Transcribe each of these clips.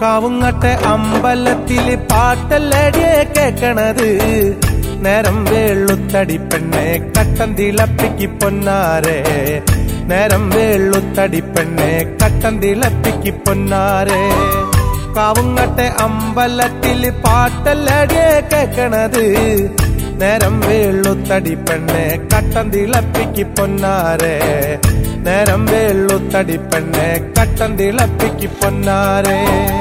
കാവുങ്ങട്ടെ അമ്പലത്തില് പാട്ടല്ലടിയെ കേക്കണത് നേരം വേളുത്തടി പെണ്ണെ കട്ടൻ തിളപ്പിക്ക് പൊന്നാരെ നേരം വേളുത്തടി പെണ്ണെ കട്ടൻ തിളപ്പിക്ക് പൊന്നാരെ കാവുങ്ങട്ടെ അമ്പലത്തില് പാട്ടല്ലടിയെ കേക്കണത് നേരം വേളുത്തടി പെണ്ണെ കട്ടൻ തിളപ്പിക്ക് പൊന്നാരെ നേരം വേളുത്തടി പെണ്ണെ കട്ടൻ തിളപ്പിക്ക് പൊന്നാരെ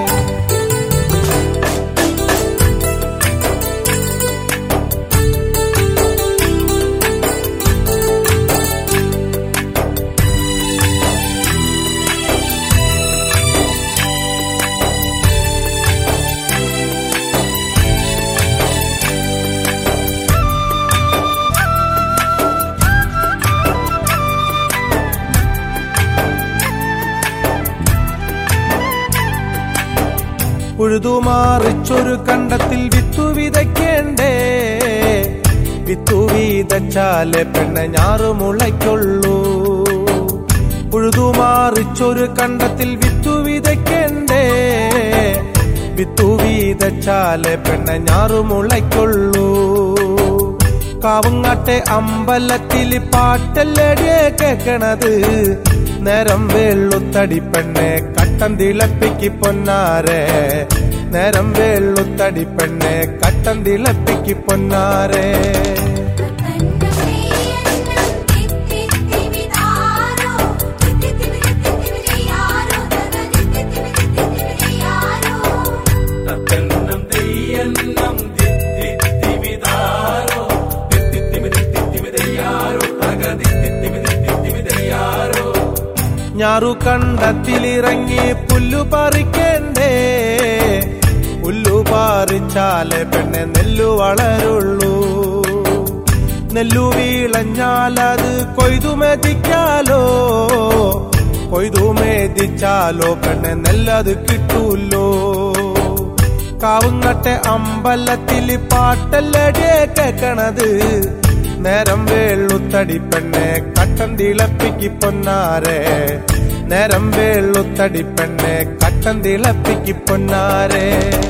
ഉഴുതുമാറിച്ചൊരു കണ്ടത്തിൽ വിത്തു വിതയ്ക്കേണ്ടേ വിത്തു വീതച്ചാലെ പെണ്ണ ഞാറു മുളയ്ക്കുള്ളൂ ഉഴുതുമാറിച്ചൊരു കണ്ടത്തിൽ വിത്തു വിതയ്ക്കേണ്ടേ വിത്തു വീതച്ചാലെ പെണ്ണ ഞാറു മുളയ്ക്കുള്ളൂ കാവുങ്ങാട്ടെ അമ്പലത്തില് പാട്ടല്ലടിയെ കേക്കണത് നേരം വെള്ളുത്തടി പെണ്ണെ കട്ടൻ തിളപ്പിക്ക് പൊന്നാരെ നേരം വെള്ളുത്തടി പെണ്ണെ കട്ടൻ തിളപ്പിക്ക് പൊന്നാരെ കണ്ണ പ്രിയന്നം തിത്തിത്തിവിതാരോ തിത്തിത്തിവിതിത്തിവിതിയാരോ തിത്തിത്തിവിതിത്തിവിതിയാരോ തത്തന്നം തെയ്യന്നം ദിത്തിത്തിവിതാരോ ദിത്തിത്തിവിതിത്തിവിതയാരോ തകദിത്തിത്തിവിതിത്തിവിതയാരോ ഞാറു കണ്ടത്തിലിറങ്ങി പുല്ലു പറിക്കണ്ടേ പുല്ലു പറിച്ചാലേ പെണ്ണെ നെല്ലു വളരുള്ളൂ നെല്ലു വീളഞ്ഞാലത് കൊയ്തു മെതിക്കാലോ കൊയ്തു മേതിച്ചാലോ പെണ്ണെ നെല്ലത് കിട്ടൂല്ലോ കാവുങ്ങട്ടെ അമ്പലത്തില് പാട്ടല്ലടിയെ കേക്കണത് നേരം വേളുത്തടി പെണ്ണെ കട്ടൻ തിളപ്പിക്ക് പൊന്നാരെ നേരം വേളുത്തടി പെണ്ണെ കട്ടൻ തിളപ്പിക്ക് പൊന്നാരെ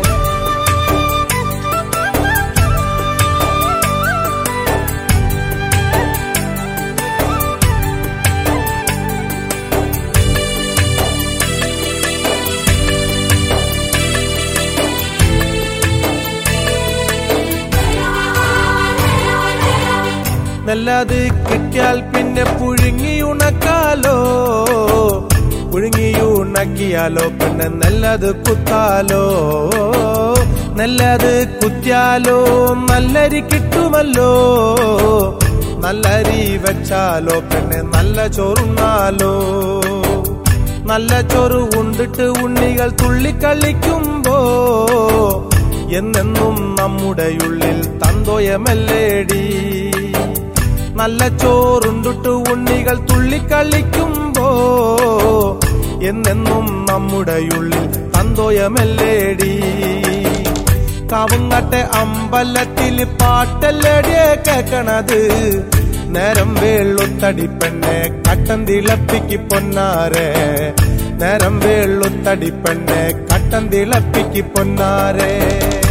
നല്ലത് കിട്ടിയാൽ പിന്നെ പുഴുങ്ങി ഉണക്കാലോ പുഴുങ്ങി ഉണക്കിയാലോ പിന്നെ നല്ലത് കുത്താലോ നല്ലത് കുത്തിയാലോ നല്ലരി കിട്ടുമല്ലോ നല്ലരി വെച്ചാലോ പിന്നെ നല്ല ചോറുണ്ണാലോ നല്ല ചോറ് ഉണ്ടിട്ട് ഉണ്ണികൾ തുള്ളിക്കളിക്കുമ്പോ എന്നെന്നും നമ്മുടെ ഉള്ളിൽ തന്തോയമല്ലേടി നല്ല ചോറുണ്ടിട്ട് ഉണ്ണികൾ തുള്ളിക്കളിക്കുമ്പോ എന്നെന്നും നമ്മുടെ ഉള്ളിൽ തന്തോയമല്ലേടി കാവുങ്ങട്ടെ അമ്പലത്തിൽ പാട്ടല്ലടിയെ കേക്കണത് നേരം വേളുത്തടി പെണ്ണെ കട്ടൻ തിളപ്പിക്ക് പൊന്നാരെ നേരം വേളുത്തടി പെണ്ണെ കട്ടൻ തിളപ്പിക്ക് പൊന്നാരെ